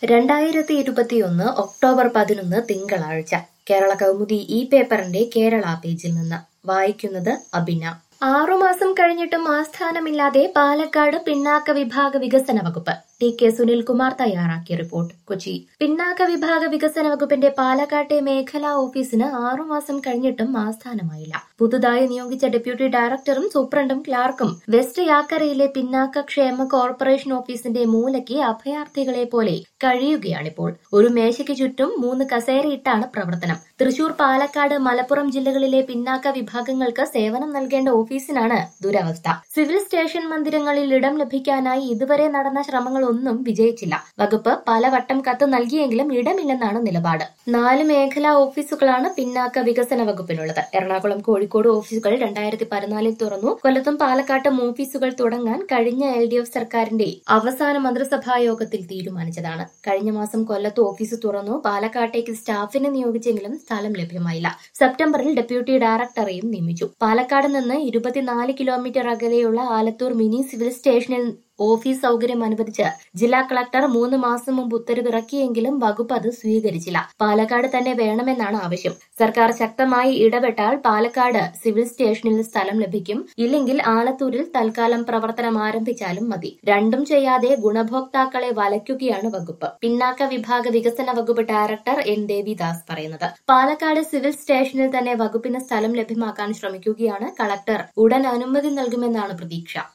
രണ്ടായിരത്തി ഇരുപത്തിയൊന്ന് ഒക്ടോബർ പതിനൊന്ന് തിങ്കളാഴ്ച കേരള കൗമുദി ഈ പേപ്പറിന്റെ കേരള പേജിൽ നിന്ന് വായിക്കുന്നത് അബിന ആറുമാസം കഴിഞ്ഞിട്ടും ആസ്ഥാനമില്ലാതെ പാലക്കാട് പിന്നാക്ക വിഭാഗ വികസന വകുപ്പ് ടി കെ സുനിൽകുമാർ തയ്യാറാക്കിയ റിപ്പോർട്ട് കൊച്ചി പിന്നാക്ക വിഭാഗ വികസന വകുപ്പിന്റെ പാലക്കാട്ടെ മേഖലാ ഓഫീസിന് ആറുമാസം കഴിഞ്ഞിട്ടും ആസ്ഥാനമായില്ല പുതുതായി നിയോഗിച്ച ഡെപ്യൂട്ടി ഡയറക്ടറും സൂപ്രണ്ടും ക്ലാർക്കും വെസ്റ്റ് യാക്കരയിലെ പിന്നാക്ക ക്ഷേമ കോർപ്പറേഷൻ ഓഫീസിന്റെ മൂലയ്ക്ക് അഭയാർത്ഥികളെ പോലെ കഴിയുകയാണിപ്പോൾ ഒരു മേശയ്ക്ക് ചുറ്റും മൂന്ന് കസേരയിട്ടാണ് പ്രവർത്തനം തൃശൂർ പാലക്കാട് മലപ്പുറം ജില്ലകളിലെ പിന്നാക്ക വിഭാഗങ്ങൾക്ക് സേവനം നൽകേണ്ട ഓഫീസിനാണ് ദുരവസ്ഥ സിവിൽ സ്റ്റേഷൻ മന്ദിരങ്ങളിൽ ഇടം ലഭിക്കാനായി ഇതുവരെ നടന്ന ശ്രമങ്ങളൊന്നും വിജയിച്ചില്ല വകുപ്പ് പലവട്ടം കത്ത് നൽകിയെങ്കിലും ഇടമില്ലെന്നാണ് നിലപാട് നാല് മേഖലാ ഓഫീസുകളാണ് പിന്നാക്ക വികസന വകുപ്പിനുള്ളത് എറണാകുളം കോഴിക്കോട് ഓഫീസുകൾ രണ്ടായിരത്തി പതിനാലിൽ തുറന്നു കൊല്ലത്തും പാലക്കാട്ടും ഓഫീസുകൾ തുടങ്ങാൻ കഴിഞ്ഞ എൽ ഡി എഫ് സർക്കാരിന്റെ അവസാന മന്ത്രിസഭാ യോഗത്തിൽ തീരുമാനിച്ചതാണ് കഴിഞ്ഞ മാസം കൊല്ലത്ത് ഓഫീസ് തുറന്നു പാലക്കാട്ടേക്ക് സ്റ്റാഫിനെ നിയോഗിച്ചെങ്കിലും സ്ഥലം ലഭ്യമായില്ല സെപ്റ്റംബറിൽ ഡെപ്യൂട്ടി ഡയറക്ടറെയും നിയമിച്ചു പാലക്കാട് നിന്ന് ഇരുപത്തിനാല് കിലോമീറ്റർ അകലെയുള്ള ആലത്തൂർ മിനി സിവിൽ സ്റ്റേഷനിൽ ഓഫീസ് സൗകര്യം അനുവദിച്ച് ജില്ലാ കളക്ടർ മൂന്ന് മാസം മുമ്പ് ഉത്തരവിറക്കിയെങ്കിലും വകുപ്പ് അത് സ്വീകരിച്ചില്ല പാലക്കാട് തന്നെ വേണമെന്നാണ് ആവശ്യം സർക്കാർ ശക്തമായി ഇടപെട്ടാൽ പാലക്കാട് സിവിൽ സ്റ്റേഷനിൽ സ്ഥലം ലഭിക്കും ഇല്ലെങ്കിൽ ആലത്തൂരിൽ തൽക്കാലം പ്രവർത്തനം ആരംഭിച്ചാലും മതി രണ്ടും ചെയ്യാതെ ഗുണഭോക്താക്കളെ വലയ്ക്കുകയാണ് വകുപ്പ് പിന്നാക്ക വിഭാഗ വികസന വകുപ്പ് ഡയറക്ടർ എൻ ദേവിദാസ് പറയുന്നത് പാലക്കാട് സിവിൽ സ്റ്റേഷനിൽ തന്നെ വകുപ്പിന് സ്ഥലം ലഭ്യമാക്കാൻ ശ്രമിക്കുകയാണ് കളക്ടർ ഉടൻ അനുമതി നൽകുമെന്നാണ് പ്രതീക്ഷ